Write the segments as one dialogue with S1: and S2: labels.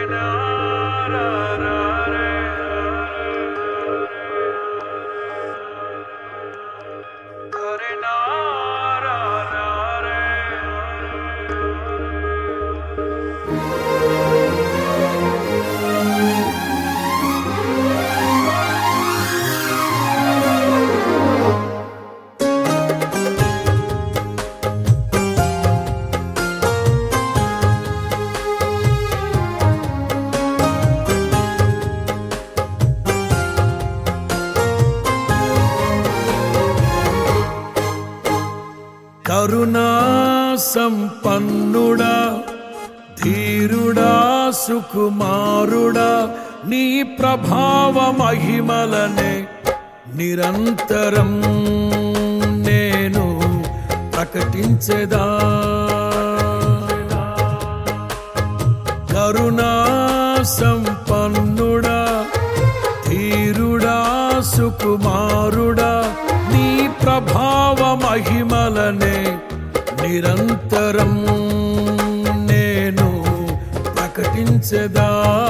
S1: కరుణా సంపన్నుడా ధీరుడా సుకుమారుడా నీ ప్రభావ మహిమలనే నిరంతరం నేను ప్రకటించెదా కరుణా సంపన్నుడా ధీరుడా సుకుమారుడా నీ ప్రభావ మహిమలనే నిరంతరం నేను ప్రకటించెదా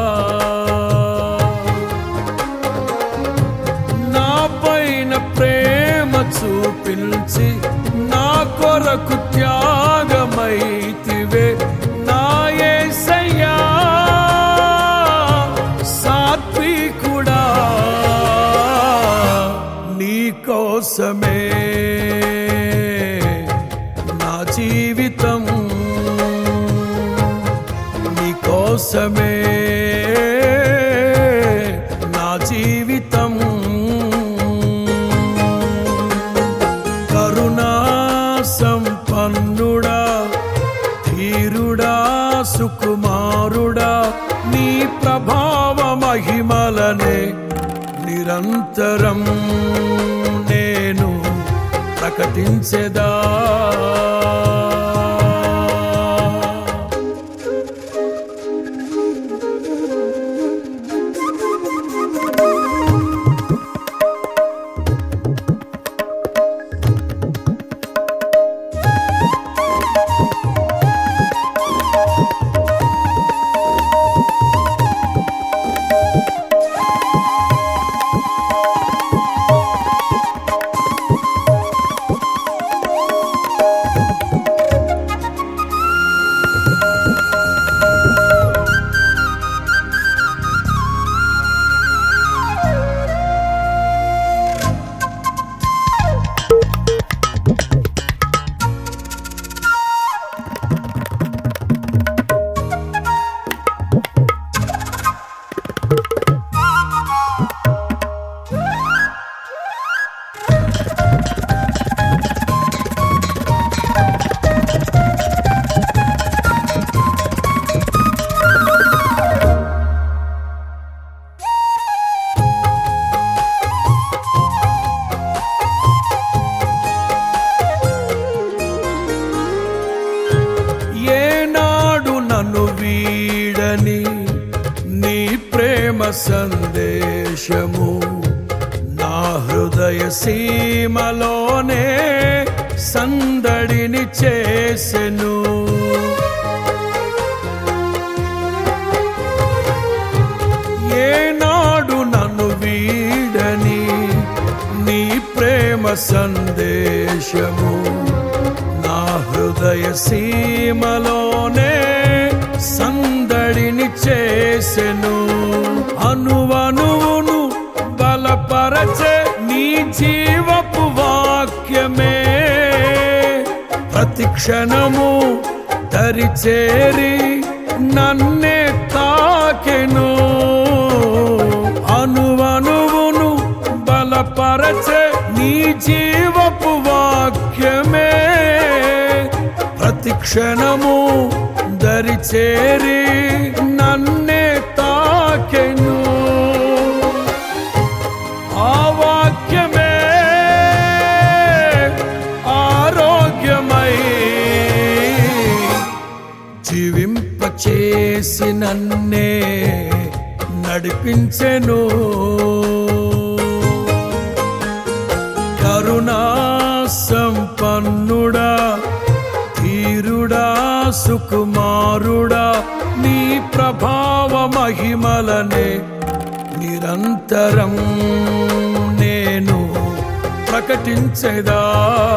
S1: నా పైన ప్రేమ చూపించి నా కొరకు త్యాగమైతివే నా యేసయ్యా సాత్వికుడా నీ కోసమే నా జీవితం నీ కోసమే నా జీవితం కరుణా సంపన్నుడా ధీరుడా సుకుమారుడా నీ ప్రభావ మహిమలనే నిరంతరం నేను ప్రకటించెదా ఏనాడు నన్ను వీడని నీ ప్రేమ సందేశము నా హృదయ సీమలోనే సందడిని చేసెను ఏనాడు నన్ను వీడని నీ ప్రేమ సందేశము నా హృదయ సీమలోనే సందడిని చేసెను అనువనువును బలపరచే నీ జీవపు వాక్యమే ప్రతి క్షణము దరిచేరి నన్నే తాకెను అనువనువును బలపరచే నీ జీవపు వాక్యమే ప్రతి క్షణము దరిచేరి నన్నే తాకెను ఆ వాక్యమే ఆరోగ్యమై జీవింపచేసి నన్నే నడిపించెను కరుణా సంపన్నుడా ధీరుడా సుకుమారుడా నీ ప్రభావ మహిమలనే నిరంతరం నేను ప్రకటించెదా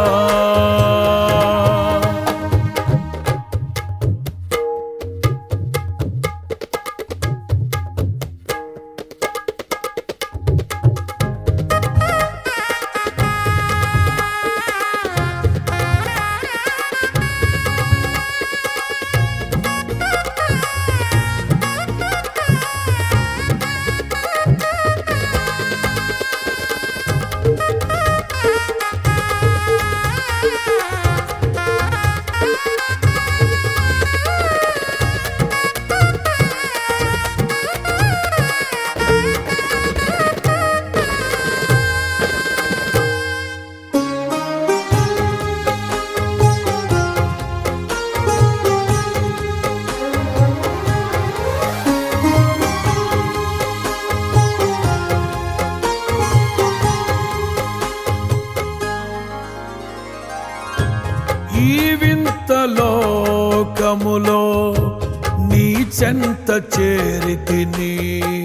S1: ఈ వింత లోకములో నీ చెంత చేరితిని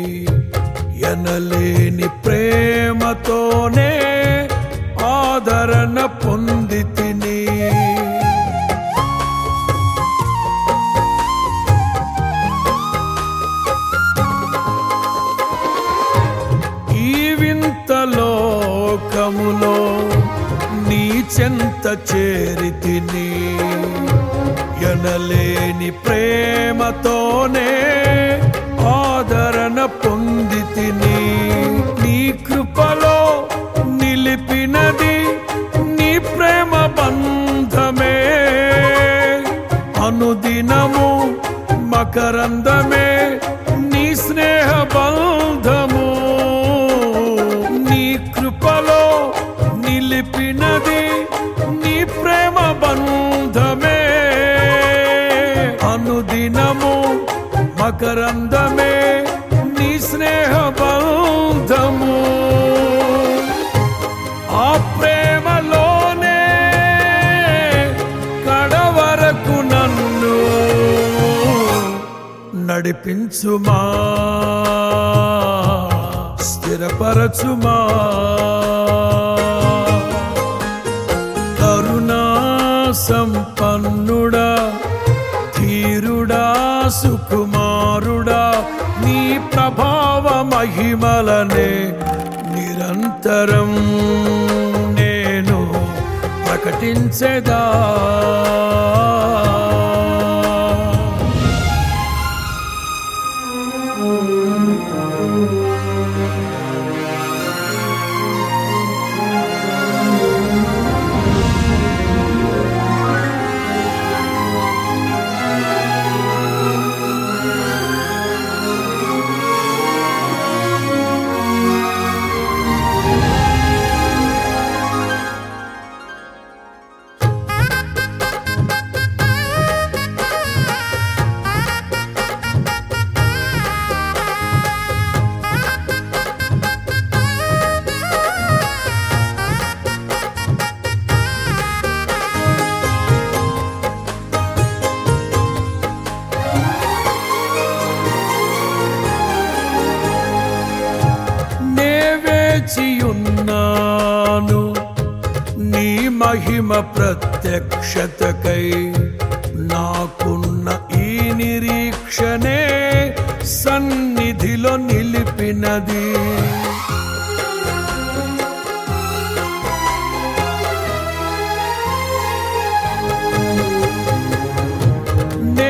S1: ఎనలేని ప్రేమతోనే ఆదరణ పొందితిని ఈ వింత లోకములో నీ చెంత చేరితిని ఎనలేని ప్రేమతోనే ఆదరణ పొందితిని నీ కృపలో నిలిపినది నీ ప్రేమ బంధమే అనుదినము మకరందమే నీ స్నేహ బంధము నీ కృపలో నిలిపినది నీ ప్రేమ బంధమే అనుదినము మకరందమే నీ స్నేహ బంధము ఆ ప్రేమలోనే కడవరకు నన్ను నడిపించుమా స్థిరపరచుమా కరుణా సంపన్నుడా ధీరుడా సుకుమారుడా నీ ప్రభావ మహిమలనే నిరంతరం నేను ప్రకటించెదా నే వేచియున్నాను నీ మహిమ ప్రత్యక్షతకై నాకున్న ఈ నిరీక్షనే సన్నిధిలో నిలిపినది నే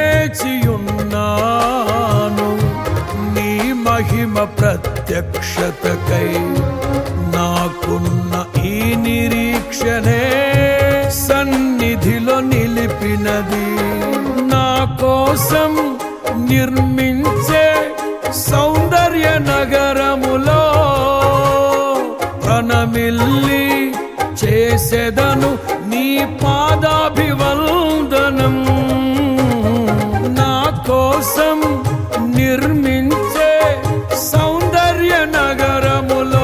S1: వేచియున్నాను నీ మహిమ ప్రత్యక్షతకై నాకున్న ఈ నిరీక్షనే సన్నిధిలో నిలిపినది నా కోసం నిర్మించే సౌందర్య నగరములో ప్రణమిల్లి చేసెదను నీ పాదాభివందనం నా కోసం నిర్మించే సౌందర్య నగరములో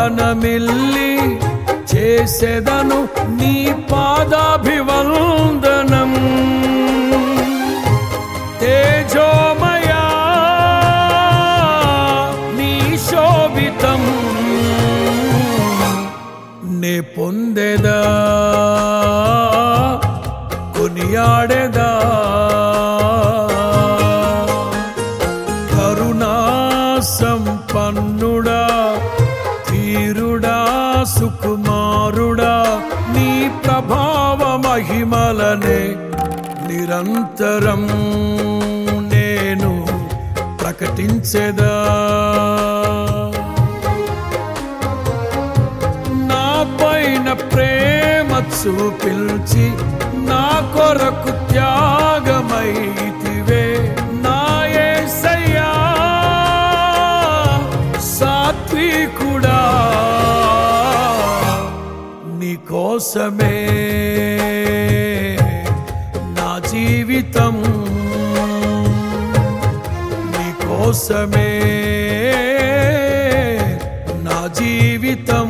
S1: ప్రణమిల్లి చేసెదను నీ పాదాభివందనం మహిమలనే నిరంతరం నేను ప్రకటించెదా నా పైన ప్రేమ చూపిల్చి నా కొరకు త్యాగమైతివే నా యేసయ్యా సాత్వికుడా నీ కోసమే నా జీవితం నీ కోసమే నా జీవితం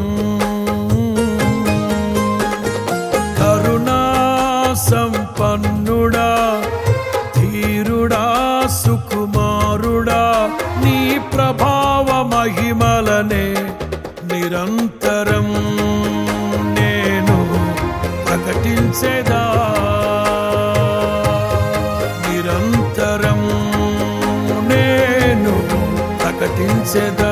S1: కరుణా సంపన్నుడా ధీరుడా సుకుమారుడా నీ ప్రభావ మహిమలనే నిరంతరం నేను ప్రకటించేదా నిరంతరం నేను ప్రకటించేదా